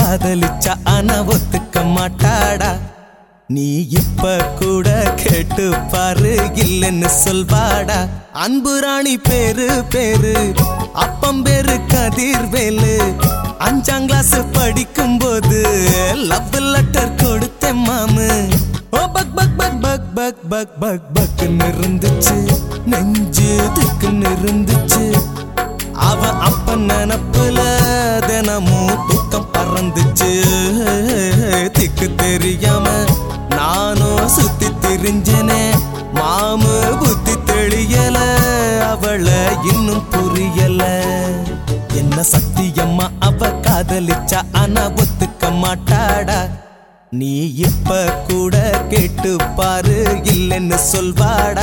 காதலிச்சா ஆனா ஒத்துக்க மாட்டாடா நீ இப்ப கூட கேட்டு பாரு இல்லைன்னு சொல்வாடா அன்பு ராணி பேரு பேரு அப்பம் பேரு கதிர்வேலு அஞ்சாம் கிளாஸ் படிக்கும் போது லவ் லெட்டர் கொடுத்தேன் மாமு ஓ பக் பக் பக் பக் பக் பக் பக் பக்குன்னு இருந்துச்சு நெஞ்சு திக்குன்னு இருந்துச்சு அவ அப்ப நினப்புல தினமும் தூக்கம் பறந்துச்சு திக்கு தெரியாம நானும் சுத்தி திரிஞ்சனே மாமு புத்தி தெளியல அவளை இன்னும் புரியல என்ன சத்தியம்மா அவ காதலிச்சா ஆனா ஒத்துக்க மாட்டாடா நீ இப்ப கூட கேட்டு பாரு இல்லைன்னு சொல்வாடா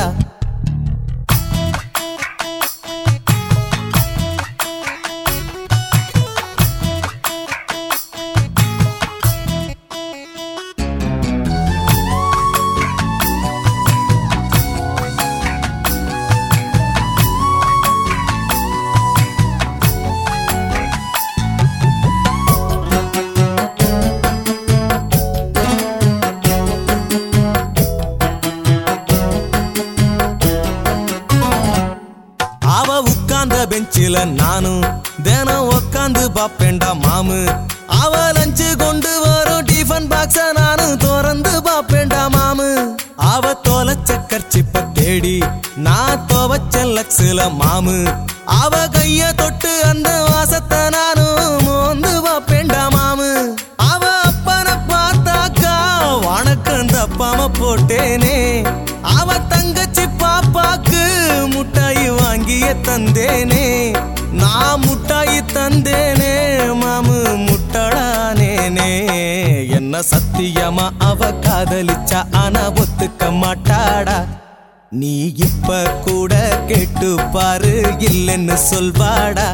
அவ உட்கார்ந்த பெஞ்சில நானும் தினம் உட்காந்து பாப்பேன்டா மாமு அவ லஞ்சு கொண்டு வரும் டிஃபன் பாக்ஸ நானும் திறந்து பாப்பேன்டா மாமு அவ தொலைச்ச கர்ச்சிப்ப தேடி நான் துவச்ச லக்ஸுல மாமு அவ கைய தொட்டு அந்த வாசத்தை நானும் மோந்து பாப்பேன்டா மாமு அவ அப்பனை பார்த்தாக்கா வணக்கம் தப்பாம போட்டேனே அவ தங்கச்சி பாப்பாக்கு முட்டாய் வாங்கிய தந்தேனே நான் முட்டாய் தந்தேனே மாமு முட்டடானேனே என்ன சத்தியமா அவ காதலிச்சா ஆனா ஒத்துக்க மாட்டாடா நீ இப்ப கூட கேட்டு பாரு இல்லைன்னு சொல்வாடா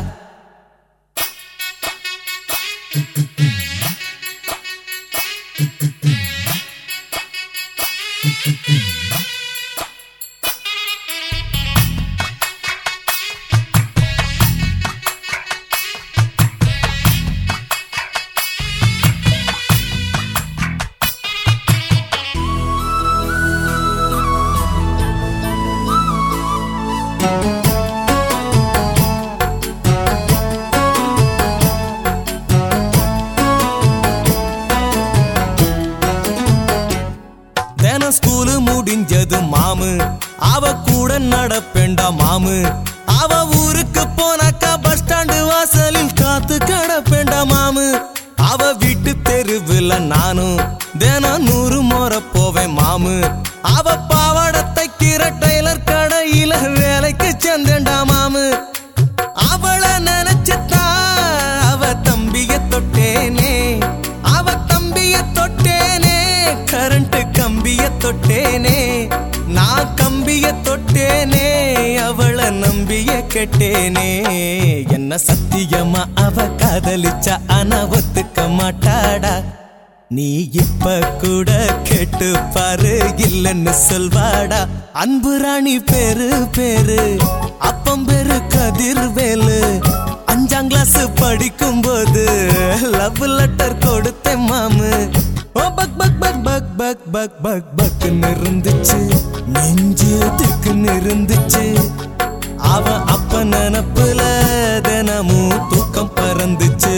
தினம் ஸ்கூலு முடிஞ்சது மாமு அவ கூட நடப்பேண்டா மாமு அவ ஊருக்கு போனாக்கா பஸ் ஸ்டாண்டு வாசலில் காத்து கடப்பேண்டா மாமு அவ வீட்டு தெருவில் நானும் தினம் நூறு முறை போவேன் மாமு அவ பாவாடை தைக்கிற டெய்லர் கடையில வேலைக்கு சேர்ந்தேன்டா மாமு அவளை நினைச்சுதான் அவ தம்பிய தொட்டேனே அவ தம்பிய தொட்டேனே கரண்ட் கம்பிய தொட்டேனே நான் கம்பிய தொட்டேனே அவளை நம்பிய கெட்டேனே என்ன சத்தியமா அவ காதலிச்சா ஆனா ஒத்துக்க மாட்டாடா நீ இப்ப கூட கேட்டு பாரு இல்லைன்னு சொல்வாடா அன்பு ராணி பேரு பேரு அப்பம் பேரு கதிர்வேலு அஞ்சாம் கிளாஸ் படிக்கும் போது லவ் லெட்டர் கொடுத்தேன் மாமு ஓ பக் பக் பக் பக் பக் பக் பக் பக்குன்னு இருந்துச்சு நெஞ்சு திக்குன்னு இருந்துச்சு அவன் அப்ப நினப்புல தினமும் தூக்கம் பறந்துச்சு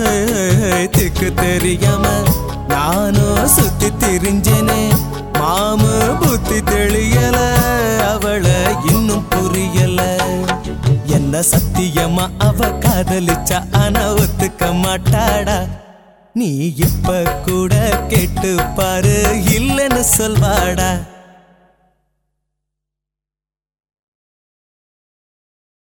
திக்கு தெரியாம நானும் சுத்தி திரிஞ்சனே மாமு புத்தி தெளியல அவளை இன்னும் புரியல என்ன சத்தியமா அவ காதலிச்சா ஆனா ஒத்துக்க மாட்டாடா நீ இப்ப கூட கேட்டு பாரு இல்லைன்னு சொல்வாடா